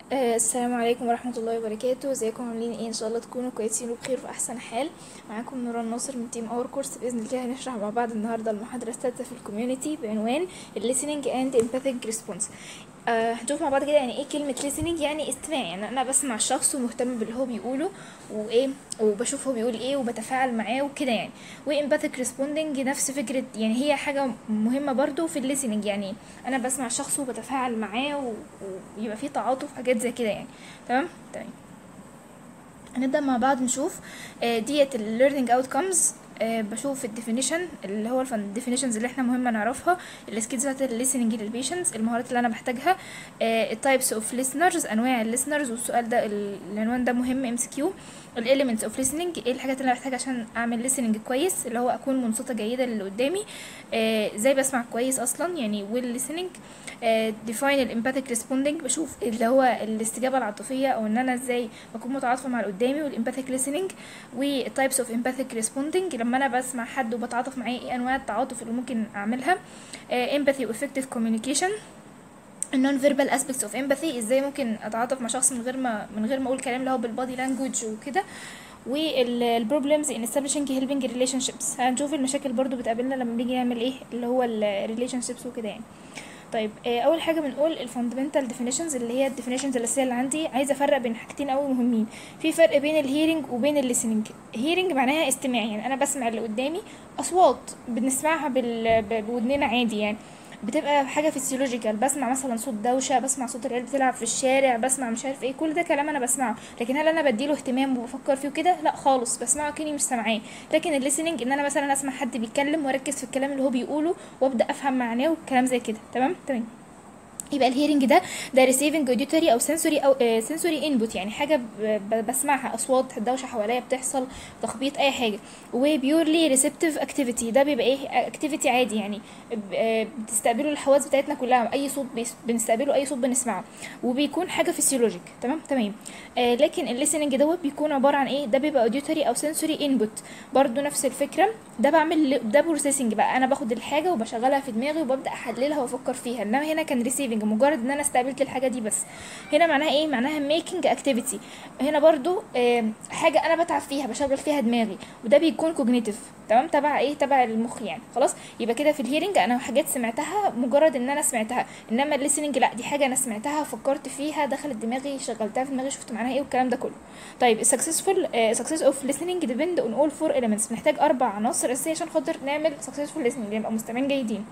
آه، السلام عليكم ورحمة الله وبركاته ازيكم عاملين ايه ان شاء الله تكونوا كويسين وبخير وفي احسن حال معاكم نوران ناصر من تيم اور كورس باذن الله هنشرح مع بعض النهارده المحاضرة السادسة في الكوميونتي بعنوان listening and empathic response آه هنشوف مع بعض كده يعني ايه كلمة listening يعني استماع يعني انا بسمع الشخص ومهتم باللي هو بيقوله وايه وبشوف هو بيقول ايه وبتفاعل معاه وكده يعني وempathic responding نفس فكرة يعني هي حاجة مهمة برضو في الليسننج يعني انا بسمع الشخص وبتفاعل معاه و- ويبقى في تعاطف حاجات زي كده يعني تمام تمام هنبدأ مع بعض نشوف آه، ديت ال learning outcomes آه، بشوف الديفينيشن اللي هو الديفينيشنز اللي احنا مهمة نعرفها السكيلز بتاعت الليسننج للبيشنتس المهارات اللي انا بحتاجها التايبس اوف listeners انواع الليسنرز والسؤال ده ال- العنوان ده مهم ام سي كيو الاليمنتس اوف listening ايه الحاجات اللي انا بحتاجها عشان اعمل listening كويس اللي هو اكون منصتة جيدة للي قدامي آه، ازاي بسمع كويس اصلا يعني will listening ديفاين الامباثيك ريسبوندنج بشوف اللي هو الاستجابه العاطفيه او ان انا ازاي بكون متعاطفه مع اللي قدامي والامباثيك listening والتايبس اوف امباثيك ريسبوندنج لما انا بسمع حد وبتعاطف معاه ايه انواع التعاطف اللي ممكن اعملها امباثي وافكتيف كوميونيكيشن النون فيربال اسبيكتس اوف امباثي ازاي ممكن اتعاطف مع شخص من غير ما من غير ما اقول كلام اللي هو بالبادي لانجوج وكده والبروبلمز ان establishing helping relationships هنشوف المشاكل برضو بتقابلنا لما بنيجي نعمل ايه اللي هو الريليشن شيبس وكده يعني طيب آه، اول حاجه بنقول الفاندمنتال ديفينيشنز اللي هي الديفينيشنز الاساسيه اللي عندي عايزه افرق بين حاجتين قوي مهمين في فرق بين الهيرنج وبين الليسننج هيرنج معناها استماع يعني انا بسمع اللي قدامي اصوات بنسمعها بال... ب- بودننا عادي يعني بتبقى حاجه فيسيولوجيكال بسمع مثلا صوت دوشه بسمع صوت العيال بتلعب في الشارع بسمع مش عارف ايه كل ده كلام انا بسمعه لكن هل انا بديله اهتمام وبفكر فيه كده لا خالص بسمعه كاني مش سامعاه لكن الليسننج ان انا مثلا اسمع حد بيتكلم واركز في الكلام اللي هو بيقوله وابدا افهم معناه وكلام زي كده تمام تمام يبقى الهيرنج ده ده ريسيفنج اوديتوري او سنسوري او سنسوري انبوت يعني حاجه ب- ب- بسمعها اصوات دوشه حواليا بتحصل تخبيط اي حاجه وبيورلي ريسبتيف اكتيفيتي ده بيبقى ايه اكتيفيتي عادي يعني ب- آه، بتستقبلوا الحواس بتاعتنا كلها اي صوت بيس- بنستقبله اي صوت بنسمعه وبيكون حاجه فيسيولوجيك تمام تمام آه لكن الليسننج دوت بيكون عباره عن ايه ده بيبقى اوديتوري او سنسوري انبوت برضو نفس الفكره ده بعمل ده بروسيسنج بقى انا باخد الحاجه وبشغلها في دماغي وببدا احللها وافكر فيها انما هنا كان ريسيفنج مجرد ان انا استقبلت الحاجه دي بس هنا معناها ايه معناها ميكنج اكتيفيتي هنا برضو آه حاجه انا بتعب فيها بشغل فيها دماغي وده بيكون كوجنيتيف تمام تبع ايه تبع المخ يعني خلاص يبقى كده في الهيرنج انا حاجات سمعتها مجرد ان انا سمعتها انما الليسننج لا دي حاجه انا سمعتها فكرت فيها دخلت دماغي شغلتها في دماغي شفت معناها ايه والكلام ده كله طيب السكسسفول سكسس اوف listening depend on all four elements بنحتاج اربع عناصر اساسيه عشان خاطر نعمل successful listening نبقى مستمعين جيدين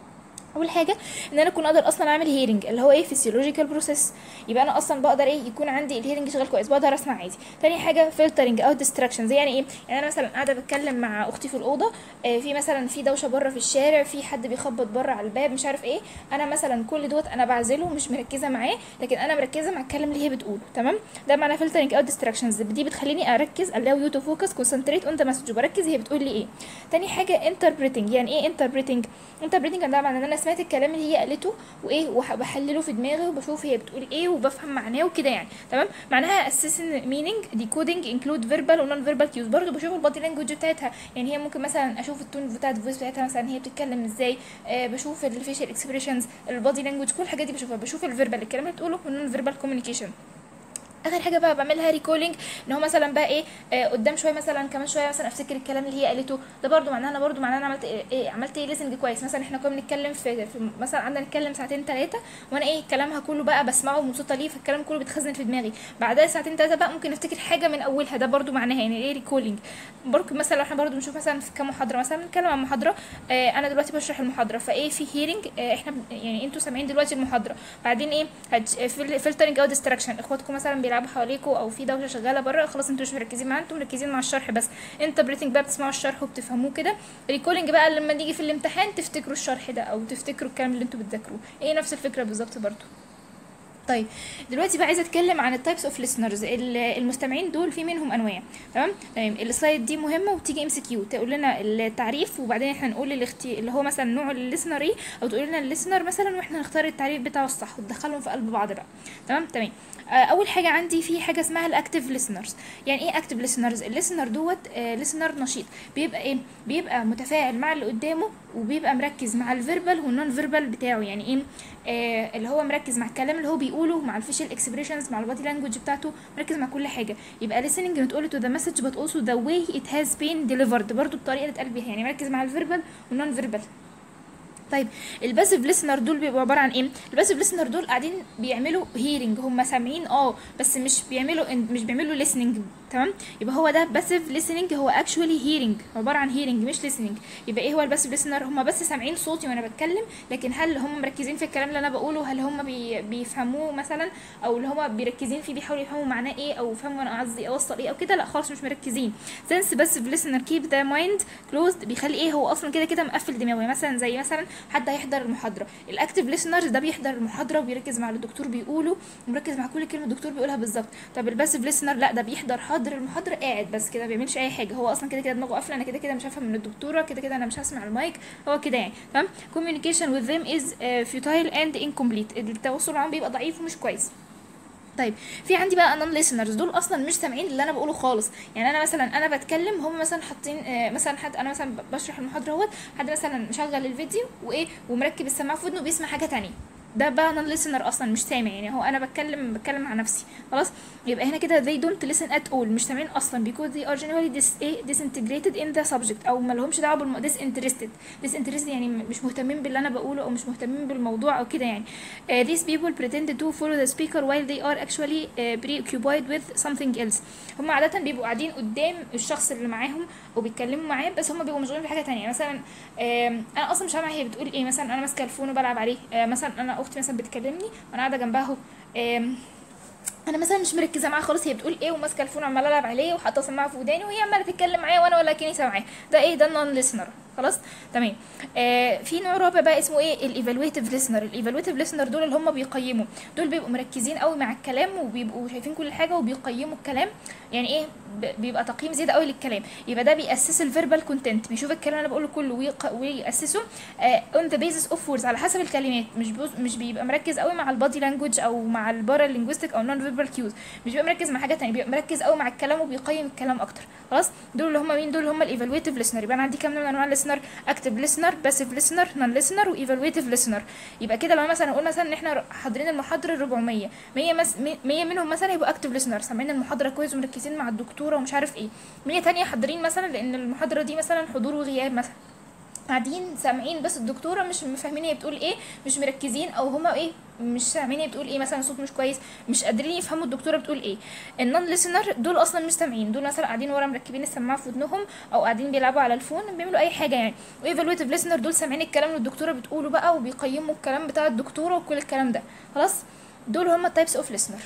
اول حاجه ان انا اكون اقدر اصلا اعمل هيرنج اللي هو ايه فيسيولوجيكال بروسيس يبقى انا اصلا بقدر ايه يكون عندي الهيرنج شغال كويس بقدر اسمع عادي تاني حاجه فلترنج او ديستراكشنز يعني ايه يعني انا مثلا قاعده بتكلم مع اختي في الاوضه آه في مثلا في دوشه بره في الشارع في حد بيخبط بره على الباب مش عارف ايه انا مثلا كل دوت انا بعزله مش مركزه معاه لكن انا مركزه مع الكلام اللي هي بتقوله تمام ده معناه فلترنج او ديستراكشنز دي بتخليني اركز allow you to focus concentrate on the message وبركز هي بتقول لي ايه تاني حاجه interpreting يعني ايه interpreting interpreting ده معناه ان انا سمعت الكلام اللي هي قالته وايه وبحلله في دماغي وبشوف هي بتقول ايه وبفهم معناه وكده يعني تمام معناها assessing meaning decoding include verbal و non verbal cues برضه بشوف البادي لانجوج بتاعتها يعني هي ممكن مثلا اشوف التون بتاعت الفويس بتاعتها مثلا هي بتتكلم ازاي آه بشوف الفيشل اكسبريشنز البادي لانجوج كل الحاجات دي بشوفها بشوف الفيربال الكلام اللي بتقوله والنون فيربال كوميونيكيشن اخر حاجه بقى بعملها ريكولينج ان هو مثلا بقى ايه آه قدام شويه مثلا كمان شويه مثلا افتكر الكلام اللي هي قالته ده برضو معناه انا برضو معناه انا عملت ايه, إيه عملت ايه ليسنج كويس مثلا احنا كنا بنتكلم في, في مثلا عندنا نتكلم ساعتين ثلاثه وانا ايه كلامها كله بقى بسمعه ومبسوطه ليه فالكلام كله بيتخزن في دماغي بعدها ساعتين ثلاثه بقى ممكن افتكر حاجه من اولها ده برضو معناها يعني ايه ريكولينج برضو مثلا لو احنا برضو بنشوف مثلا في كام محاضره مثلا بنتكلم عن محاضره آه انا دلوقتي بشرح المحاضره فايه في هيرنج آه احنا ب- يعني انتوا سامعين دلوقتي المحاضره بعدين ايه فلترنج او ديستراكشن اخواتكم مثلا بيلعبوا حواليكم او في دوشه شغاله بره خلاص انتوا مش مركزين معاها انتوا مركزين مع الشرح بس انتربريتنج بقى بتسمعوا الشرح وبتفهموه كده ريكولينج بقى لما نيجي في الامتحان تفتكروا الشرح ده او تفتكروا الكلام اللي انتوا بتذاكروه ايه نفس الفكره بالظبط برضو طيب دلوقتي بقى عايزه اتكلم عن التايبس اوف listeners ال- المستمعين دول في منهم انواع تمام تمام السلايد دي مهمه وبتيجي ام سي كيو تقول لنا التعريف وبعدين احنا نقول الاختي اللي هو مثلا نوع الليسنر ايه او تقول لنا الليسنر مثلا واحنا نختار التعريف بتاعه الصح وتدخلهم في قلب بعض بقى تمام تمام آه، اول حاجه عندي في حاجه اسمها الاكتيف listeners يعني ايه اكتيف listeners الليسنر دوت ليسنر نشيط بيبقى ايه بيبقى متفاعل مع اللي قدامه وبيبقى مركز مع الفيربال والنون فيربال بتاعه يعني ايه آه اللي هو مركز مع الكلام اللي هو بيقوله مع الفيشل اكسبريشنز مع البادي لانجوج بتاعته مركز مع كل حاجه يبقى listening not only to the message but also the way it has been delivered برضو الطريقه اللي اتقال بيها يعني مركز مع الفيربال والنون فيربال طيب الباسيف ليسنر دول بيبقوا عباره عن ايه الباسيف ليسنر دول قاعدين بيعملوا هيرنج هم سامعين اه بس مش بيعملوا مش بيعملوا listening تمام يبقى هو ده باسيف listening هو actually hearing عباره عن hearing مش listening يبقى ايه هو الباسيف ليسنر هم بس سامعين صوتي وانا بتكلم لكن هل هم مركزين في الكلام اللي انا بقوله هل هم بي بيفهموه مثلا او اللي هم بيركزين فيه بيحاولوا يفهموا معناه ايه او يفهموا انا قصدي اوصل ايه او كده لا خالص مش مركزين since باسيف listener keep the mind closed بيخلي ايه هو اصلا كده كده مقفل دماغه مثلا زي مثلا حد هيحضر المحاضره الاكتيف listeners ده بيحضر المحاضره وبيركز مع اللي الدكتور بيقوله ومركز مع كل كلمه الدكتور بيقولها بالظبط طب الباسيف listener لا ده بيحضر حاضر المحاضره قاعد بس كده ما بيعملش اي حاجه هو اصلا كده كده دماغه قافله انا كده كده مش هفهم من الدكتوره كده كده انا مش هسمع المايك هو كده يعني تمام communication with them is uh, futile and incomplete التواصل معاهم بيبقى ضعيف ومش كويس طيب في عندي بقى نون listeners دول اصلا مش سامعين اللي انا بقوله خالص يعني انا مثلا انا بتكلم هم مثلا حاطين آه، مثلا حد انا مثلا بشرح المحاضره اهوت حد مثلا مشغل الفيديو وايه ومركب السماعه في ودنه وبيسمع حاجه تانية ده بقى نون listener اصلا مش سامع يعني هو انا بتكلم بتكلم مع نفسي خلاص يبقى هنا كده they don't listen at all مش سامعين اصلا because they are generally dis ايه disintegrated in the subject او ما لهمش دعوه بالم disinterested disinterested يعني مش مهتمين باللي انا بقوله او مش مهتمين بالموضوع او كده يعني uh, these people pretend to follow the speaker while they are actually uh, preoccupied with something else هم عاده بيبقوا قاعدين قدام الشخص اللي معاهم وبيتكلموا معاه بس هم بيبقوا مشغولين بحاجه تانية مثلا آم، انا اصلا مش فاهمه هي بتقول ايه مثلا انا ماسكه الفون وبلعب عليه آه، مثلا انا اختي مثلا بتكلمني وانا قاعده جنبها اهو آم، انا مثلا مش مركزه معاها خالص هي بتقول ايه وماسكه الفون وعماله العب عليه وحاطه سماعه في وداني وهي عماله تتكلم معايا وانا ولا كاني سامعاها ده ايه ده النون ليسنر خلاص تمام آه في نوع رابع بقى اسمه ايه الايفالويتيف ليسنر الايفالويتيف ليسنر دول اللي هم بيقيموا دول بيبقوا مركزين قوي مع الكلام وبيبقوا شايفين كل حاجه وبيقيموا الكلام يعني ايه ب- بيبقى تقييم زياده قوي للكلام يبقى ده بيأسس الفيربال كونتنت بيشوف الكلام اللي انا بقوله كله ويق- ويأسسه اون ذا بيزس اوف ووردز على حسب الكلمات مش بوز مش بيبقى مركز قوي مع البادي لانجوج او مع البارا لينجويستيك او نون فيربال كيوز مش بيبقى مركز مع حاجه تانية بيبقى مركز قوي مع الكلام وبيقيم الكلام اكتر خلاص دول اللي هم مين دول اللي هم الايفالويتيف ليسنر يبقى انا عندي كام نوع من انواع الليسنر اكتيف ليسنر باسيف ليسنر نون ليسنر وايفالويتيف ليسنر يبقى كده لو مثلا نقول مثلا ان احنا حاضرين المحاضره 400 100 مس 100 منهم مثلا يبقوا اكتيف ليسنر سامعين المحاضره كويس ومركزين مع الدكتوره ومش عارف ايه 100 تانية حاضرين مثلا لان المحاضره دي مثلا حضور وغياب مثلا قاعدين سامعين بس الدكتوره مش فاهمين هي بتقول ايه مش مركزين او هما ايه مش سامعين هي بتقول ايه مثلا الصوت مش كويس مش قادرين يفهموا الدكتوره بتقول ايه النون ليسنر دول اصلا مش سامعين دول مثلا قاعدين ورا مركبين السماعه في ودنهم او قاعدين بيلعبوا على الفون بيعملوا اي حاجه يعني وايفالويتيف ليسنر دول سامعين الكلام اللي الدكتوره بتقوله بقى وبيقيموا الكلام بتاع الدكتوره وكل الكلام ده خلاص دول هما التايبس اوف ليسنر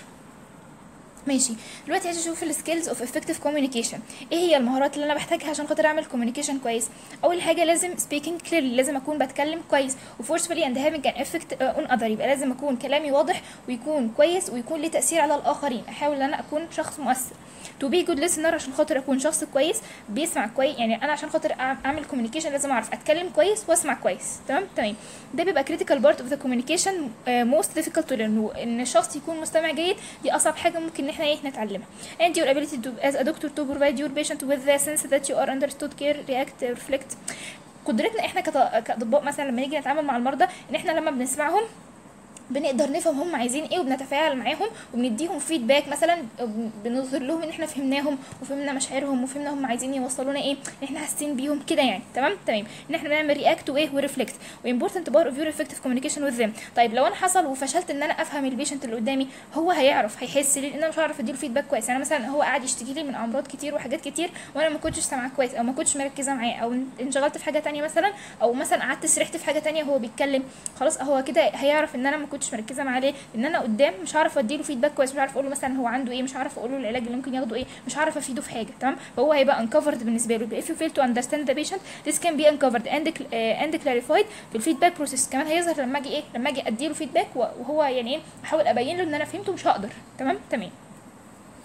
ماشي دلوقتي عايزه اشوف السكيلز اوف افكتيف كوميونيكيشن ايه هي المهارات اللي انا بحتاجها عشان خاطر اعمل كوميونيكيشن كويس اول حاجه لازم speaking clearly لازم اكون بتكلم كويس وفورسفully and having an effect uh, on other يبقى لازم اكون كلامي واضح ويكون كويس ويكون ليه تاثير على الاخرين احاول ان انا اكون شخص مؤثر to be good listener عشان خاطر اكون شخص كويس بيسمع كويس يعني انا عشان خاطر أع- اعمل كوميونيكيشن لازم اعرف اتكلم كويس واسمع كويس تمام تمام ده بيبقى critical part of the communication uh, most difficult to learn ان الشخص يكون مستمع جيد دي اصعب حاجه ممكن ان احنا ايه نتعلمها and your ability to as a doctor to provide your patient with the sense that you are understood care react reflect قدرتنا احنا كط- كاطباء مثلا لما نيجي نتعامل مع المرضى ان احنا لما بنسمعهم بنقدر نفهم هم عايزين ايه وبنتفاعل معاهم وبنديهم فيدباك مثلا بنظهر لهم ان احنا فهمناهم وفهمنا مشاعرهم وفهمنا هم عايزين يوصلونا ايه ان احنا حاسين بيهم كده يعني تمام تمام ان احنا بنعمل رياكت وايه وريفلكت وامبورتنت بار اوف يور افكتيف كوميونيكيشن وذ ذم طيب لو انا حصل وفشلت ان انا افهم البيشنت اللي قدامي هو هيعرف هيحس ليه لان انا مش هعرف اديله فيدباك كويس يعني مثلا هو قاعد يشتكي لي من امراض كتير وحاجات كتير وانا ما كنتش سامعاه كويس او ما كنتش مركزه معاه او انشغلت في حاجه تانية مثلا او مثلا قعدت سرحت في حاجه تانية وهو بيتكلم خلاص هو كده هيعرف ان انا ما كنتش مركزه معاه ليه ان انا قدام مش هعرف اديله فيدباك كويس مش هعرف اقول له مثلا هو عنده ايه مش هعرف اقول له العلاج اللي ممكن ياخده ايه مش هعرف افيده في حاجه تمام فهو هيبقى uncovered بالنسبه له يبقى if you fail to understand the patient this can be uncovered and cl- uh, and clarified في الفيدباك بروسيس كمان هيظهر لما اجي ايه لما اجي اديله فيدباك وهو يعني ايه احاول ابين له ان انا فهمته مش هقدر تمام تمام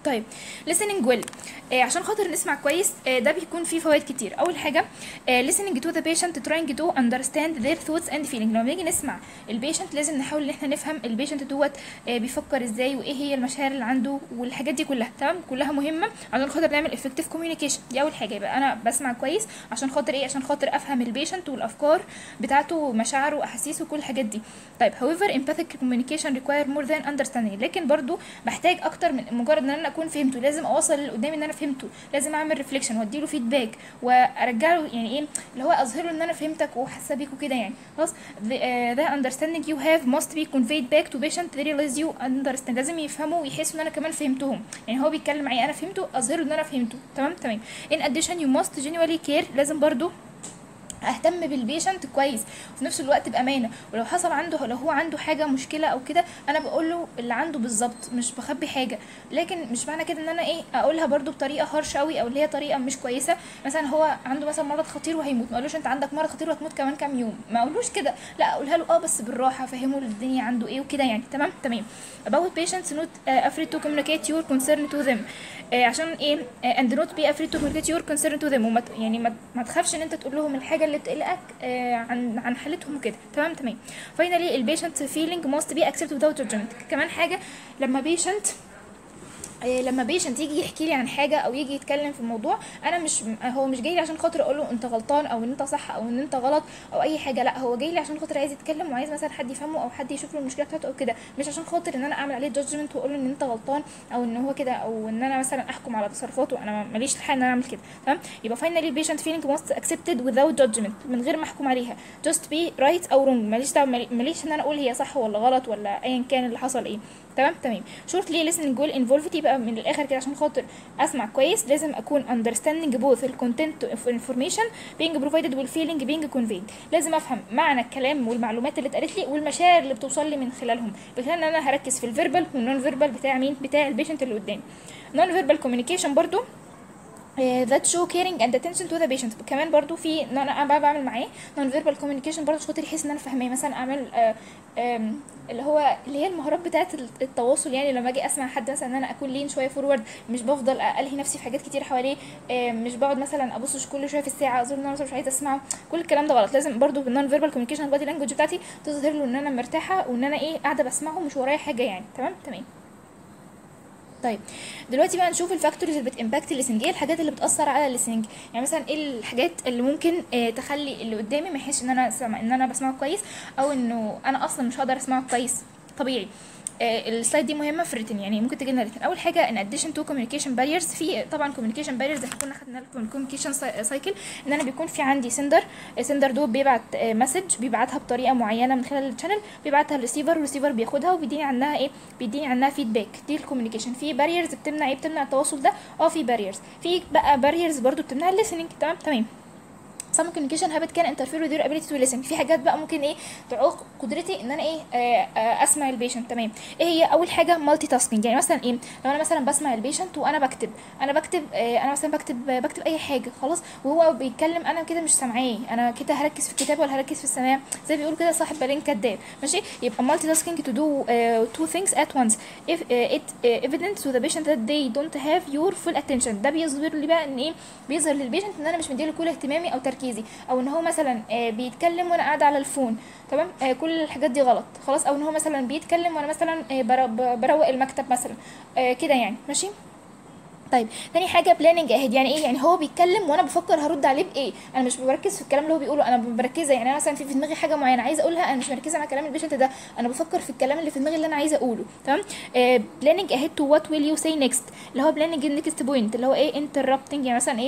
طيب listening well آه عشان خاطر نسمع كويس آه ده بيكون فيه فوائد كتير اول حاجه آه listening to the patient trying to understand their thoughts and feelings لما بنيجي نسمع البيشنت لازم نحاول ان احنا نفهم البيشنت دوت آه بيفكر ازاي وايه هي المشاعر اللي عنده والحاجات دي كلها تمام كلها مهمه عشان خاطر نعمل effective communication دي اول حاجه يبقى انا بسمع كويس عشان خاطر ايه عشان خاطر افهم البيشنت والافكار بتاعته ومشاعره واحاسيسه وكل الحاجات دي طيب however empathic communication require more than understanding لكن برضو بحتاج اكتر من مجرد ان انا اكون فهمته لازم اوصل اللي قدامي ان انا فهمته لازم اعمل ريفليكشن واديله فيدباك وارجع له يعني ايه اللي هو اظهر له ان انا فهمتك وحاسه بيك وكده يعني خلاص the, uh, the understanding you have must be conveyed back to patient they realize you understand لازم يفهموا ويحسوا ان انا كمان فهمتهم يعني هو بيتكلم معايا انا فهمته اظهر له ان انا فهمته تمام تمام in addition you must genuinely care لازم برضو اهتم بالبيشنت كويس وفي نفس الوقت بامانه ولو حصل عنده لو هو عنده حاجه مشكله او كده انا بقول له اللي عنده بالظبط مش بخبي حاجه لكن مش معنى كده ان انا ايه اقولها برضو بطريقه هرش قوي او اللي هي طريقه مش كويسه مثلا هو عنده مثلا مرض خطير وهيموت ما اقولوش انت عندك مرض خطير وهتموت كمان كام يوم ما اقولوش كده لا اقولها له اه بس بالراحه افهمه الدنيا عنده ايه وكده يعني تمام تمام about patients not uh, afraid to communicate your concern to them آه عشان ايه آه and not be afraid to communicate your concern to them وما ت- يعني ما, ما تخافش ان انت تقول لهم الحاجه اللي بتقلقك آه عن عن حالتهم وكده تمام تمام finally البيشنت feeling must be accepted without judgment كمان حاجه لما بيشنت إيه لما بيشنت يجي يحكي لي عن حاجه او يجي يتكلم في الموضوع انا مش هو مش جاي لي عشان خاطر اقول له انت غلطان او ان انت صح او ان انت غلط او اي حاجه لا هو جاي لي عشان خاطر عايز يتكلم وعايز مثلا حد يفهمه او حد يشوف له المشكله بتاعته او كده مش عشان خاطر ان انا اعمل عليه جادجمنت واقول له ان انت غلطان او ان هو كده او ان انا مثلا احكم على تصرفاته انا ماليش الحق ان انا اعمل كده تمام يبقى فاينلي البيشنت فيلينج must accepted without judgment من غير ما احكم عليها just be right او wrong ماليش دعوه ماليش ان انا اقول هي صح ولا غلط ولا ايا كان اللي حصل ايه تمام تمام shortly listening goal involved يبقى من الاخر كده عشان خاطر اسمع كويس لازم اكون understanding both ال content of information being provided وال feeling being conveyed لازم افهم معنى الكلام والمعلومات اللي اتقالت لي والمشاعر اللي بتوصل لي من خلالهم بخلال ان انا هركز في الفيربال والنون فيربال بتاع مين بتاع البيشنت اللي قدامي نون فيربال communication برضو ذات شو كيرنج اند اتنشن تو ذا بيشنت كمان برضو في ان انا بقى بعمل معاه نون فيربال كوميونيكيشن برضو خاطر يحس ان انا فاهماه مثلا اعمل آه، آم، اللي هو اللي هي المهارات بتاعه التواصل يعني لما اجي اسمع حد مثلا ان انا اكون لين شويه فورورد مش بفضل الهي نفسي في حاجات كتير حواليه آم، مش بقعد مثلا ابص كل شويه في الساعه اظن ان انا مثلا مش عايزه اسمعه كل الكلام ده غلط لازم برضو بالنون فيربال كوميونيكيشن البادي لانجوج بتاعتي تظهر له ان انا مرتاحه وان انا ايه قاعده بسمعه مش ورايا حاجه يعني تمام تمام طيب دلوقتي بقى نشوف الفاكتورز اللي بتمباكت الليسنج ايه الحاجات اللي بتاثر على الليسنج يعني مثلا ايه الحاجات اللي ممكن آه تخلي اللي قدامي ما يحسش ان انا سمع ان انا بسمعه كويس او انه انا اصلا مش هقدر اسمعه كويس طبيعي آه السلايد دي مهمه في الريتن يعني ممكن تجي لنا ريتن اول حاجه ان اديشن تو كوميونيكيشن باريرز في طبعا كوميونيكيشن باريرز احنا كنا خدنا الكوميونيكيشن سايكل ان انا بيكون في عندي سندر السندر دول بيبعت مسج بيبعتها بطريقه معينه من خلال الشانل بيبعتها للريسيفر والريسيفر بياخدها وبيديني عنها ايه بيديني عنها فيدباك دي الكوميونيكيشن في باريرز بتمنع ايه بتمنع التواصل ده اه في باريرز في بقى باريرز برضو بتمنع الليسننج تمام تمام some communication habit can interfere with your ability to listen في حاجات بقى ممكن ايه تعوق قدرتي ان انا ايه آه آه اسمع البيشنت تمام ايه هي اول حاجه مالتي تاسكينج يعني مثلا ايه لو انا مثلا بسمع البيشنت وانا بكتب انا بكتب آه انا مثلا بكتب بكتب اي حاجه خلاص وهو بيتكلم انا كده مش سامعاه انا كده هركز في الكتاب ولا هركز في السماع زي بيقولوا كده صاحب بالين كداب ماشي يبقى مالتي تاسكينج to do uh, two things at once if uh, it uh, evident to the patient that they don't have your full attention ده بيظهر لي بقى ان ايه بيظهر للبيشنت ان انا مش مديله كل اهتمامي او تركيزي او ان هو مثلا آه بيتكلم وانا قاعده على الفون تمام آه كل الحاجات دي غلط خلاص او ان هو مثلا بيتكلم وانا مثلا آه برو- بروق المكتب مثلا آه كده يعني ماشي طيب تاني حاجه بلاننج اهيد يعني ايه يعني هو بيتكلم وانا بفكر هرد عليه بايه انا مش بركز في الكلام اللي هو بيقوله انا مركزه يعني انا مثلا في في دماغي حاجه معينه عايزه اقولها انا مش مركزه مع كلام البيشنت ده انا بفكر في الكلام اللي في دماغي اللي انا عايزه اقوله تمام بلاننج اهيد تو وات ويل يو سي نيكست اللي هو بلاننج النكست بوينت اللي هو ايه انتربتنج يعني مثلا ايه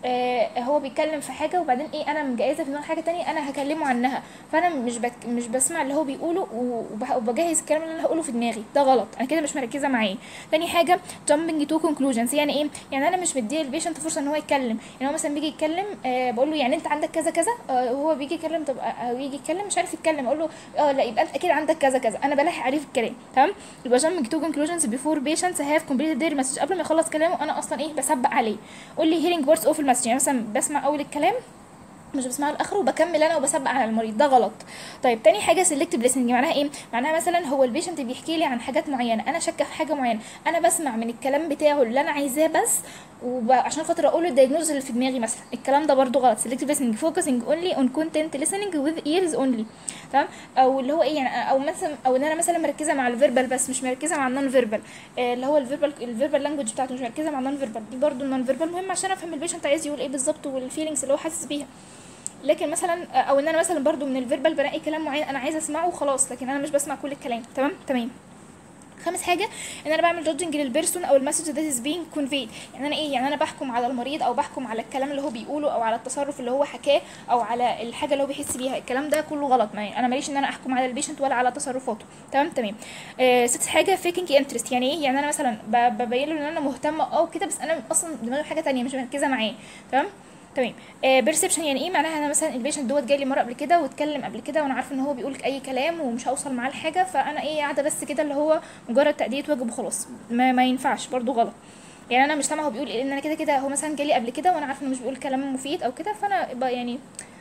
آه هو بيتكلم في حاجه وبعدين ايه انا مجهزه في دماغي حاجه تانية انا هكلمه عنها فانا مش بك مش بسمع اللي هو بيقوله وبح- وبجهز الكلام اللي انا هقوله في دماغي ده غلط انا كده مش مركزه معاه تاني حاجه jumping to conclusions يعني ايه يعني انا مش مديه البيشنت فرصه ان هو يتكلم يعني هو مثلا بيجي يتكلم آه بقول له يعني انت عندك كذا كذا آه وهو بيجي يتكلم طب آه يجي يتكلم مش عارف يتكلم اقول له اه لا يبقى انت اكيد عندك كذا كذا انا بلاحق عليه في الكلام تمام يبقى jumping to conclusions before patients have completed their message قبل ما يخلص كلامه انا اصلا ايه بسبق عليه قول لي hearing words of المسج يعني مثلا بسمع اول الكلام مش بسمعه لاخره وبكمل انا وبسبق على المريض ده غلط طيب تاني حاجه سيلكتيف ليسننج معناها ايه معناها مثلا هو البيشنت بيحكي لي عن حاجات معينه انا شاكه في حاجه معينه انا بسمع من الكلام بتاعه اللي انا عايزاه بس وعشان خاطر اقول له الدايجنوز اللي في دماغي مثلا الكلام ده برضو غلط سيلكتيف ليسننج فوكسنج اونلي اون كونتنت listening with ears only تمام او اللي هو ايه يعني او مثلا او ان انا مثلا مركزه مع الفيربال بس مش مركزه مع النون فيربال اللي هو الفيربال الفيربال لانجوج بتاعته مش مركزه مع النون فيربال دي برضو النون فيربال مهم عشان افهم البيشنت عايز يقول ايه بالظبط والفيلينجز اللي هو حاسس بيها لكن مثلا او ان انا مثلا برضو من الفيربال بلاقي كلام معين انا عايزه اسمعه وخلاص لكن انا مش بسمع كل الكلام تمام تمام خامس حاجه ان انا بعمل جادجنج للبيرسون او المسج ذات از بينج كونفيد يعني انا ايه يعني انا بحكم على المريض او بحكم على الكلام اللي هو بيقوله او على التصرف اللي هو حكاه او على الحاجه اللي هو بيحس بيها الكلام ده كله غلط ما انا ماليش ان انا احكم على البيشنت ولا على تصرفاته تمام تمام آه ست حاجه فيكينج انترست يعني ايه يعني انا مثلا ببين له ان انا مهتمه اه كده بس انا اصلا دماغي حاجه تانية مش مركزه معاه تمام تمام بيرسبشن يعني ايه معناها انا مثلا البيشنت دوت جاي لي مره قبل كده واتكلم قبل كده وانا عارفه ان هو بيقول اي كلام ومش هوصل معاه لحاجه فانا ايه قاعده بس كده اللي هو مجرد تاديه واجب وخلاص ما, ما ينفعش برضو غلط يعني انا مش سامعه هو بيقول ايه لان انا كده كده هو مثلا جالي قبل كده وانا عارفه انه مش بيقول كلام مفيد او كده فانا يعني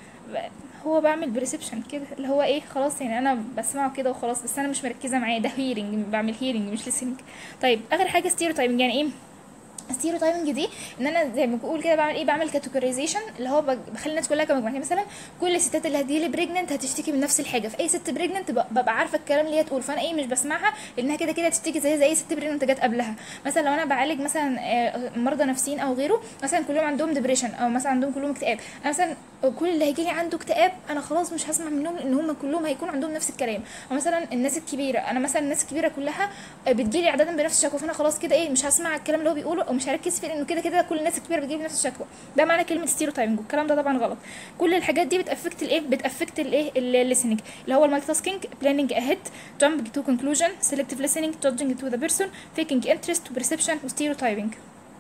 هو بعمل بريسبشن كده اللي هو ايه خلاص يعني انا بسمعه كده وخلاص بس انا مش مركزه معاه ده هيرنج بعمل هيرنج مش listening طيب اخر حاجه ستيريوتايبنج يعني ايه الستيريوتايبنج دي ان انا زي ما بقول كده بعمل ايه بعمل كاتيجورايزيشن اللي هو بخلي الناس كلها كمجموعه مثلا كل الستات اللي هتجيلي بريجننت هتشتكي من نفس الحاجه في اي ست بريجننت ببقى عارفه الكلام اللي هي تقول فانا ايه مش بسمعها لانها كده كده تشتكي زي زي اي ست بريجننت جت قبلها مثلا لو انا بعالج مثلا مرضى نفسيين او غيره مثلا كلهم عندهم ديبريشن او مثلا عندهم كلهم اكتئاب انا مثلا كل اللي هيجي لي عنده اكتئاب انا خلاص مش هسمع منهم لان هم كلهم هيكون عندهم نفس الكلام او مثلا الناس الكبيره انا مثلا الناس الكبيره كلها بتجيلي عاده بنفس الشكوى فانا خلاص كده ايه مش هسمع الكلام اللي هو بيقوله او مش هركز فيه لانه كده كده كل الناس الكبيره بتجيب نفس الشكوى ده معنى كلمه ستيريوتايبنج والكلام ده طبعا غلط كل الحاجات دي بتافكت الايه بتافكت الايه الليسننج اللي هو المالتي تاسكينج بلاننج اهيد جامب تو كونكلوجن سيلكتيف listening جادجنج تو ذا بيرسون فيكينج انترست وبرسبشن وستيريوتايبنج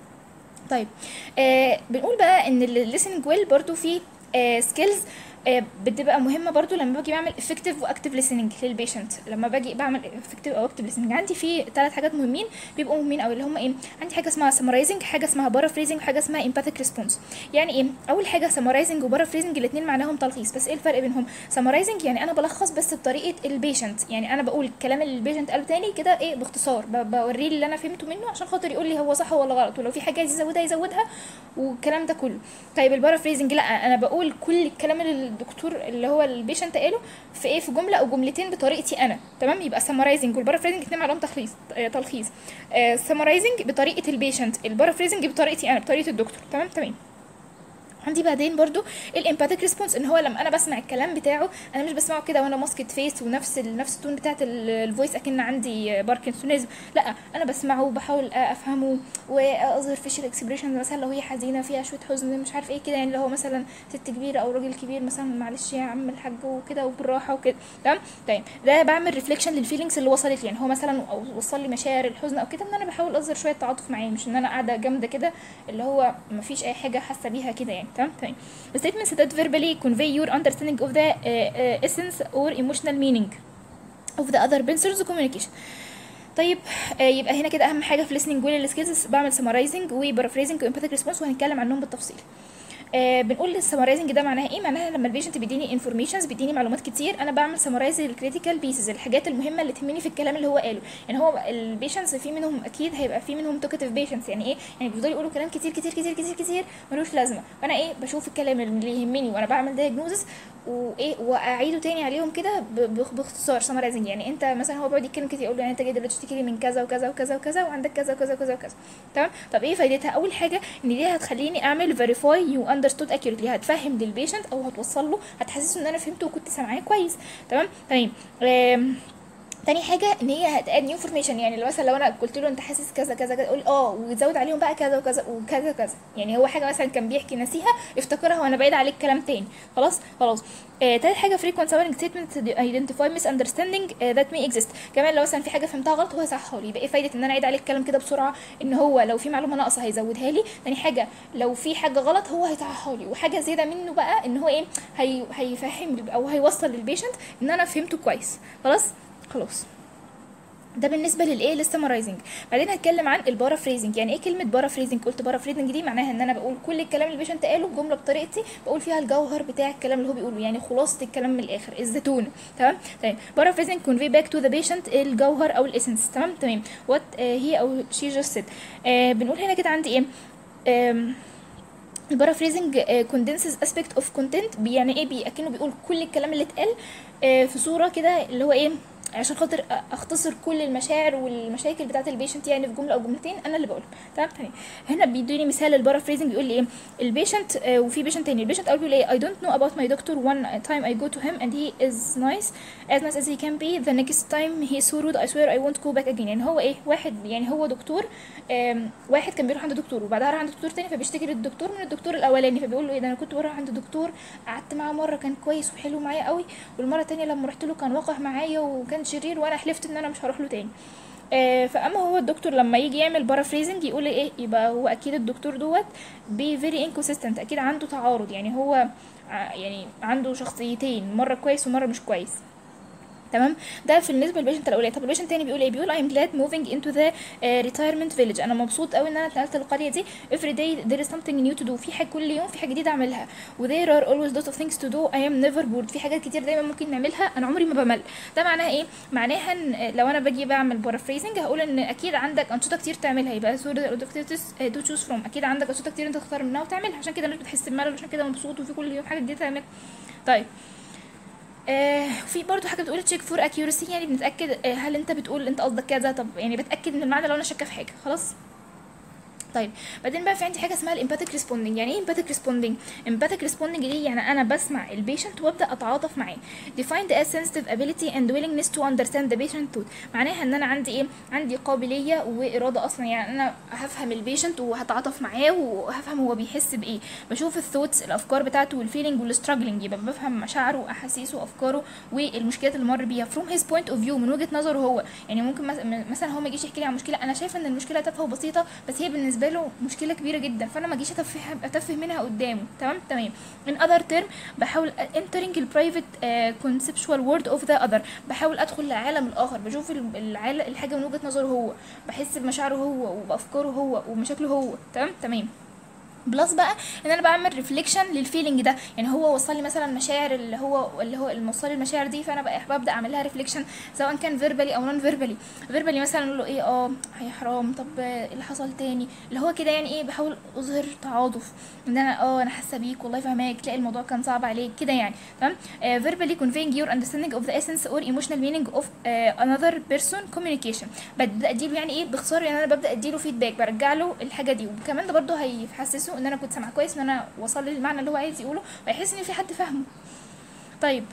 طيب آه بنقول بقى ان الليسننج ويل برضو في آه سكيلز آه بتبقى مهمه برضو لما باجي بعمل افكتيف واكتيف listening للبيشنت لما باجي بعمل افكتيف او اكتيف listening عندي في ثلاث حاجات مهمين بيبقوا مهمين قوي اللي هم ايه عندي حاجه اسمها summarizing حاجه اسمها paraphrasing وحاجه اسمها empathic response يعني ايه اول حاجه summarizing وparaphrasing الاثنين معناهم تلخيص بس ايه الفرق بينهم summarizing يعني انا بلخص بس بطريقه البيشنت يعني انا بقول الكلام اللي البيشنت قاله تاني كده ايه باختصار بوريه اللي انا فهمته منه عشان خاطر يقول لي هو صح ولا غلط ولو في حاجه عايز يزودها يزودها والكلام ده كله طيب البارافريزنج لا انا بقول كل الكلام اللي الدكتور اللي هو البيشنت قاله في ايه في جمله او جملتين بطريقتي انا تمام يبقى سمرايزنج والبارافريزنج اثنين عليهم تلخيص آه تلخيص آه سمرايزنج بطريقه البيشنت البارافريزنج بطريقتي انا بطريقه الدكتور تمام تمام عندي بعدين برضو الامباثيك ريسبونس ان هو لما انا بسمع الكلام بتاعه انا مش بسمعه كده وانا ماسكت فيس ونفس ال نفس التون بتاعت الفويس اكن عندي باركنسونيزم لا انا بسمعه وبحاول افهمه واظهر فيشل اكسبريشن مثلا لو هي حزينه فيها شويه حزن مش عارف ايه كده يعني لو هو مثلا ست كبيره او راجل كبير مثلا معلش يا عم الحاج وكده وبالراحه وكده تمام طيب ده بعمل ريفليكشن للفيلينجز اللي وصلت لي يعني هو مثلا او وصل لي مشاعر الحزن او كده ان انا بحاول اظهر شويه تعاطف معاه مش ان انا قاعده جامده كده اللي هو مفيش اي حاجه حاسه بيها كده يعني تمام تمام statements that verbally convey your understanding of the uh, uh, essence or emotional meaning of the other person's communication طيب آه يبقى هنا كده اهم حاجه في listening ويل سكيلز بعمل summarizing وبارافريزنج وامباثيك ريسبونس وهنتكلم عنهم بالتفصيل آه بنقول السمرايزنج ده معناها ايه معناها لما البيشنت بيديني انفورميشنز بيديني معلومات كتير انا بعمل سمرايز للكريتيكال بيسز الحاجات المهمه اللي تهمني في الكلام اللي هو قاله يعني هو البيشنتس في منهم اكيد هيبقى في منهم توكتيف بيشنتس يعني ايه يعني بيفضلوا يقولوا كلام كتير كتير كتير كتير كتير ملوش لازمه فانا ايه بشوف الكلام اللي يهمني وانا بعمل دايجنوزس وايه واعيده تاني عليهم كده باختصار سمرايزنج يعني انت مثلا هو بيقعد يتكلم كتير يقول له يعني انت جاي دلوقتي تشتكي لي من كذا وكذا وكذا وكذا وعندك كذا وكذا وكذا وكذا تمام طب ايه فايدتها اول حاجه ان دي هتخليني اعمل فيريفاي يو اندرستود اكيوريتلي هتفهم للبيشنت او هتوصل له هتحسسه ان انا فهمته وكنت سامعاه كويس تمام تمام تاني حاجه ان هي هتاد نيو انفورميشن يعني لو مثلا لو انا قلت له انت حاسس كذا كذا كذا قول اه وتزود عليهم بقى كذا وكذا وكذا كذا يعني هو حاجه مثلا كان بيحكي نسيها افتكرها وانا بعيد عليك كلام تاني خلاص خلاص آه تالت حاجه frequent sounding statement identify misunderstanding uh, that may exist كمان لو مثلا في حاجه فهمتها غلط هو يصححها لي يبقى ايه فايده ان انا اعيد عليك الكلام كده بسرعه ان هو لو في معلومه ناقصه هيزودها لي تاني حاجه لو في حاجه غلط هو هيصححها لي وحاجه زياده منه بقى ان هو ايه هي هيفهم او هيوصل للبيشنت ان انا فهمته كويس خلاص خلاص ده بالنسبه للايه للسمرايزنج بعدين هتكلم عن البارافريزنج يعني ايه كلمه بارافريزنج قلت بارافريزنج دي معناها ان انا بقول كل الكلام اللي البيشنت قاله جمله بطريقتي بقول فيها الجوهر بتاع الكلام اللي هو بيقوله يعني خلاصه الكلام من الاخر الزتونه تمام تمام بارافريزنج كونفي باك تو ذا بيشنت الجوهر او الاسنس تمام تمام وات هي او شي جاست سيد بنقول هنا كده عندي ايه آم، البارافريزنج كوندنسز اسبيكت اوف كونتنت يعني ايه بي اكنه بيقول كل الكلام اللي اتقال آه، في صوره كده اللي هو ايه عشان خاطر اختصر كل المشاعر والمشاكل بتاعه البيشنت يعني في جمله او جملتين انا اللي بقولهم تمام تمام هنا بيدوني مثال البارافريزنج بيقول لي ايه البيشنت آه، وفي بيشنت تاني البيشنت اول بيقول ايه I don't know about my doctor one time I go to him and he is nice as nice as he can be the next time he so rude I swear I won't go back again يعني هو ايه واحد يعني هو دكتور آم، واحد كان بيروح عند دكتور وبعدها راح عند دكتور تاني فبيشتكي للدكتور من الدكتور الاولاني فبيقول له ايه ده انا كنت بروح عند دكتور قعدت معاه مره كان كويس وحلو معايا قوي والمره التانيه لما رحت له كان وقح معايا وكان شرير وانا حلفت ان انا مش هروح له تاني آه، فاما هو الدكتور لما يجي يعمل بارافريزنج يقول ايه يبقى هو اكيد الدكتور دوت بي فيري انكونسيستنت اكيد عنده تعارض يعني هو ع- يعني عنده شخصيتين مره كويس ومره مش كويس تمام ده في بالنسبه للبيشنت الاولاني طب البيشنت التاني بيقول ايه بيقول I'm glad moving into the uh, retirement village انا مبسوط قوي ان انا اتنقلت للقريه دي every day there is something new to do في حاجه كل يوم في حاجه جديده اعملها و there are always lots of things to do I am never bored في حاجات كتير دايما ممكن نعملها انا عمري ما بمل ده معناها ايه معناها ان لو انا باجي بعمل بارافريزنج هقول ان اكيد عندك انشطه كتير تعملها يبقى so the activities to choose from اكيد عندك انشطه كتير انت تختار منها وتعملها عشان كده مش بتحس بملل عشان كده مبسوط وفي كل يوم حاجه جديده تعملها طيب آه في برضو حاجه بتقول تشيك فور اكيورسي يعني بنتاكد آه هل انت بتقول انت قصدك كذا طب يعني بتاكد من المعنى لو انا شاكه في حاجه خلاص طيب بعدين بقى في عندي حاجه اسمها الامباثيك ريسبوندنج يعني ايه امباثيك ريسبوندنج امباثيك ريسبوندنج دي يعني انا بسمع البيشنت وابدا اتعاطف معاه defined as sensitive ability and willingness to understand the patient thought معناها ان انا عندي ايه عندي قابليه واراده اصلا يعني انا هفهم البيشنت وهتعاطف معاه وهفهم هو بيحس بايه بشوف الثوتس الافكار بتاعته والفيلينج والستراجلينج يبقى بفهم مشاعره واحاسيسه وافكاره والمشكلات اللي مر بيها from his point of view من وجهه نظره هو يعني ممكن مس- مثلا هو ما يجيش يحكي لي عن مشكله انا شايفه ان المشكله تافهه وبسيطه بس هي بالنسبه له مشكله كبيره جدا فانا ما اجيش اتفه اتفه منها قدامه تمام تمام in other term بحاول entering ال private uh, conceptual world of the other بحاول ادخل لعالم الاخر بشوف ال- العالم الحاجه من وجهه نظره هو بحس بمشاعره هو وبافكاره هو ومشاكله هو تمام تمام بلس بقى ان انا بعمل ريفليكشن للفيلينج ده يعني هو وصل لي مثلا مشاعر اللي هو اللي هو اللي موصل لي المشاعر دي فانا بقى ببدا اعمل لها ريفليكشن سواء كان فيربالي او نون فيربالي فيربالي مثلا اقول له ايه اه هي حرام طب ايه اللي حصل تاني اللي هو كده يعني ايه بحاول اظهر تعاطف ان انا اه انا حاسه بيك والله فاهماك تلاقي الموضوع كان صعب عليك كده يعني تمام فيربالي conveying your understanding of the essence or emotional meaning of uh, another person communication ببدا اديله يعني ايه باختصار يعني انا ببدا اديله فيدباك برجع له الحاجه دي وكمان ده برضه هيحسسه ان انا كنت سامعه كويس ان انا وصل لي المعنى اللي هو عايز يقوله ويحس ان في حد فاهمه طيب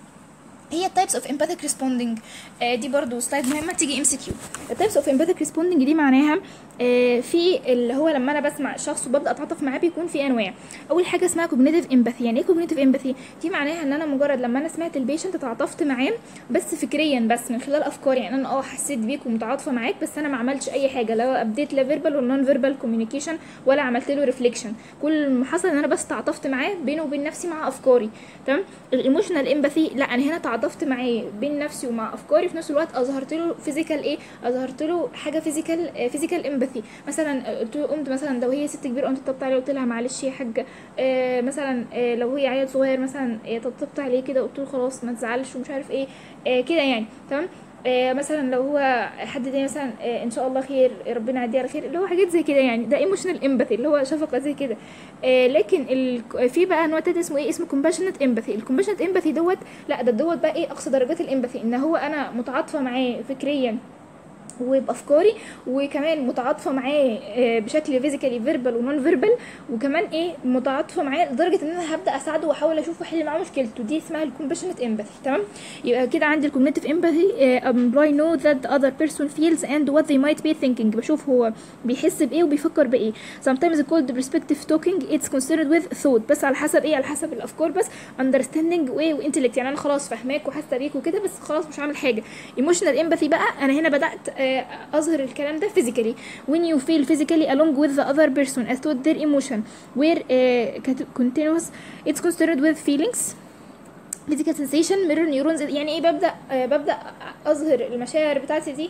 هي التايبس اوف empathic responding آه دي برضو سلايد مهمه تيجي ام سي كيو التايبس اوف empathic responding دي معناها آه في اللي هو لما انا بسمع شخص وببدا اتعاطف معاه بيكون في انواع اول حاجه اسمها cognitive empathy يعني ايه cognitive empathy دي معناها ان انا مجرد لما انا سمعت البيشنت اتعاطفت معاه بس فكريا بس من خلال افكاري يعني انا اه حسيت بيك ومتعاطفه معاك بس انا ما عملتش اي حاجه لا ابديت لا فيربال ولا نون فيربال كوميونيكيشن ولا عملت له ريفليكشن كل ما حصل ان انا بس تعاطفت معاه بيني وبين نفسي مع افكاري تمام الايموشنال امباثي لا انا هنا تعاطفت معاه بين نفسي ومع افكاري في نفس الوقت اظهرت له فيزيكال ايه اظهرت له حاجه فيزيكال فيزيكال امباثي مثلا قلت له قمت مثلا لو هي ست كبيره قمت طبطبت عليها قلت لها معلش يا حاجه آه مثلا آه لو هي عيل صغير مثلا آه طبطبت عليه كده قلت له خلاص ما تزعلش ومش عارف ايه آه كده يعني تمام آه مثلا لو هو حد تاني مثلا آه ان شاء الله خير ربنا يعديه على خير اللي هو حاجات زي كده يعني ده ايموشنال امباثي اللي هو شفقه زي كده آه لكن ال... في بقى نوع تاني اسمه ايه اسمه كومباشنت امباثي الكومباشنت امباثي دوت لا ده دوت بقى ايه اقصى درجات الامباثي ان هو انا متعاطفه معاه فكريا وبافكاري وكمان متعاطفه معاه آه، بشكل فيزيكالي فيربال ونون فيربال وكمان ايه متعاطفه معاه لدرجه ان انا هبدا اساعده واحاول اشوف واحل معاه مشكلته دي اسمها الكومباشنت امباثي تمام يبقى كده عندي الكوجنيتيف امباثي I know that the other person feels and what they might be thinking بشوف هو بيحس بايه وبيفكر بايه sometimes called perspective talking it's considered with thought بس على حسب ايه على حسب الافكار بس understanding وايه وانتلكت يعني انا خلاص فاهماك وحاسه بيك وكده بس خلاص مش هعمل حاجه emotional empathy بقى انا هنا بدات آه، اظهر الكلام ده physically when you feel physically along with the other person as to their emotion where uh, continuous it's considered with feelings physical sensation mirror neurons يعني ايه ببدا آه، ببدا اظهر المشاعر بتاعتي دي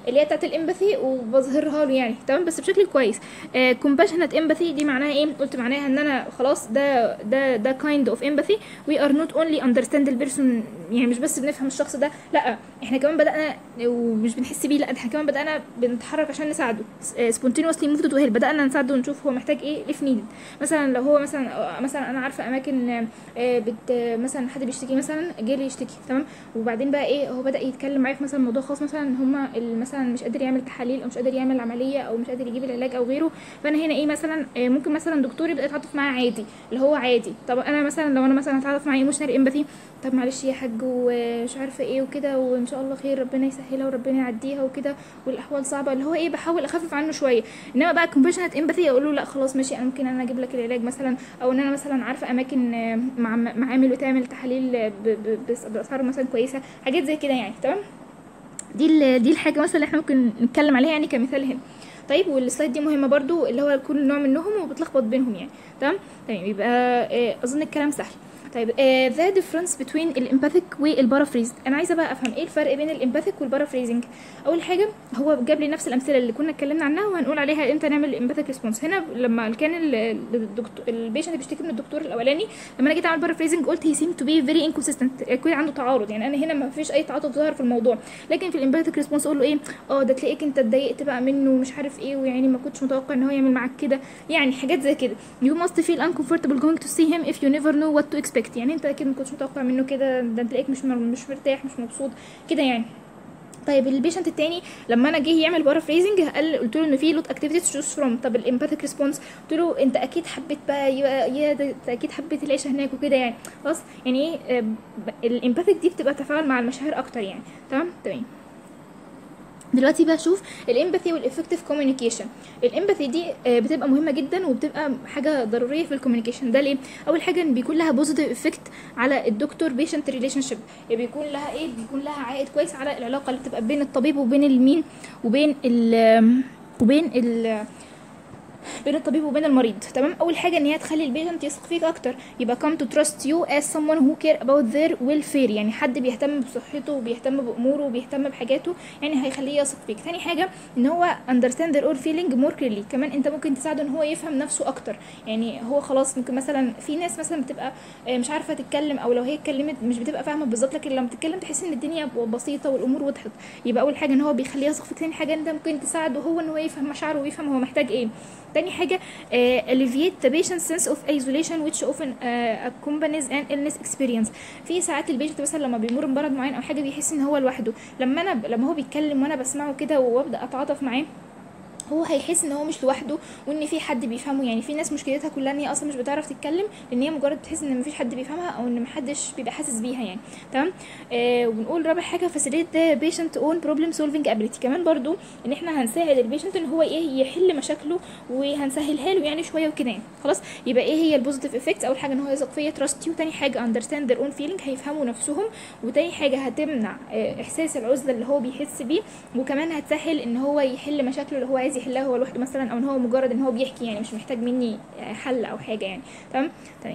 اللي هي بتاعت الامباثي وبظهرها له يعني تمام بس بشكل كويس كومباشنت امباثي دي معناها ايه قلت معناها ان انا خلاص ده ده ده كايند اوف امباثي وي ار نوت اونلي اندرستاند البيرسون يعني مش بس بنفهم الشخص ده لا احنا كمان بدانا ومش بنحس بيه لا احنا كمان بدانا بنتحرك عشان نساعده سبونتينوسلي موفد تو هيلب بدانا نساعده ونشوف هو محتاج ايه اف نيدد مثلا لو هو مثلا مثلا انا عارفه اماكن آه، بت مثلا حد بيشتكي مثلا جالي يشتكي تمام وبعدين بقى ايه هو بدا يتكلم معايا في مثلا موضوع خاص مثلا ان هما ال- مثلا مش قادر يعمل تحاليل او مش قادر يعمل عمليه او مش قادر يجيب العلاج او غيره فانا هنا ايه مثلا آه، ممكن مثلا دكتور يبدا يتعاطف معاه عادي اللي هو عادي طب انا مثلا لو انا مثلا هتعاطف مع ايموشنال امباثي طب معلش يا حاج ومش عارفه ايه وكده وان شاء الله خير ربنا يسهلها وربنا يعديها وكده والاحوال صعبه اللي هو ايه بحاول اخفف عنه شويه انما بقى كومباشنت امباثي اقول له لا خلاص ماشي انا ممكن انا اجيب لك العلاج مثلا او ان انا مثلا عارفه اماكن آه، مع معامل بتعمل تحاليل آه، ب- ب- بس- باسعار مثلا كويسه حاجات زي كده يعني تمام دي ال- دي الحاجه مثلا اللي احنا ممكن نتكلم عليها يعني كمثال هنا طيب والسلايد دي مهمه برضو اللي هو كل نوع منهم وبتلخبط بينهم يعني تمام تمام يبقى آه، اظن الكلام سهل طيب ذا ديفرنس بين الامباثيك والبارافريز انا عايزه بقى افهم ايه الفرق بين الامباثيك والبارافريزنج اول حاجه هو جاب لي نفس الامثله اللي كنا اتكلمنا عنها وهنقول عليها امتى نعمل الامباثيك ريسبونس هنا لما كان ال- الدكتور البيشنت بيشتكي من الدكتور الاولاني لما انا جيت اعمل بارافريزنج قلت هي سيم تو بي فيري انكونسيستنت يكون عنده تعارض يعني انا هنا ما فيش اي تعاطف ظاهر في الموضوع لكن في الامباثيك ريسبونس اقول له ايه اه ده تلاقيك انت اتضايقت بقى منه ومش عارف ايه ويعني ما كنتش متوقع ان هو يعمل معاك كده يعني حاجات زي كده you must feel uncomfortable going to see him if you never know what to expect يعني انت اكيد ما كنتش متوقع منه كده ده انت تلاقيك مش مر- مش مرتاح مش مبسوط كده يعني طيب البيشنت التاني لما انا جه يعمل بارافريزنج قال قلت له ان في لوت اكتيفيتيز تشوز فروم طب الامباثيك ريسبونس قلت له انت اكيد حبيت بقى يا يا ده انت اكيد حبيت العيشه هناك وكده يعني خلاص يعني ايه آه، ب- الامباثيك دي بتبقى تفاعل مع المشاعر اكتر يعني تمام تمام دلوقتي بقى شوف الامباثي والافكتيف كوميونيكيشن الامباثي دي آه، بتبقى مهمه جدا وبتبقى حاجه ضروريه في الكوميونيكيشن ده ليه اول حاجه ان بيكون لها بوزيتيف افكت على الدكتور بيشنت ريليشن شيب بيكون لها ايه بيكون لها عائد كويس على العلاقه اللي بتبقى بين الطبيب وبين المين وبين ال وبين ال بين الطبيب وبين المريض تمام اول حاجه ان هي تخلي البيشنت يثق فيك اكتر يبقى come to trust you as someone who care about their welfare يعني حد بيهتم بصحته وبيهتم باموره وبيهتم بحاجاته يعني هيخليه يثق فيك تاني حاجه ان هو understand their own feeling more clearly كمان انت ممكن تساعده ان هو يفهم نفسه اكتر يعني هو خلاص ممكن مثلا في ناس مثلا بتبقى آه، مش عارفه تتكلم او لو هي اتكلمت مش بتبقى فاهمه بالظبط لكن لما تتكلم تحس ان الدنيا بسيطه والامور وضحت يبقى اول حاجه ان هو بيخليه يثق فيك تاني حاجه انت ممكن تساعده هو ان هو يفهم مشاعره ويفهم هو محتاج ايه تاني حاجة uh, alleviate the patient's sense of isolation which often uh, accompanies an illness experience في ساعات البيشنت مثلا لما بيمر بمرض معين او حاجة بيحس ان هو لوحده لما انا لما هو بيتكلم وانا بسمعه كده وابدا اتعاطف معاه هو هيحس ان هو مش لوحده وان في حد بيفهمه يعني في ناس مشكلتها كلها ان هي اصلا مش بتعرف تتكلم لان هي مجرد بتحس ان مفيش حد بيفهمها او ان محدش بيبقى حاسس بيها يعني تمام آه وبنقول رابع حاجه facilitate the patient own problem solving ability كمان برضو ان احنا هنساعد البيشنت ان هو ايه يحل مشاكله وهنسهلها له يعني شويه وكده يعني خلاص يبقى ايه هي البوزيتيف افكتس اول حاجه ان هو يثق فيا تراست يو تاني حاجه understand their own feeling هيفهموا نفسهم وتاني حاجه هتمنع آه، احساس العزله اللي هو بيحس بيه وكمان هتسهل ان هو يحل مشاكله اللي هو عايز يحلها هو لوحده مثلا او ان هو مجرد ان هو بيحكي يعني مش محتاج مني آه، حل او حاجه يعني تمام تمام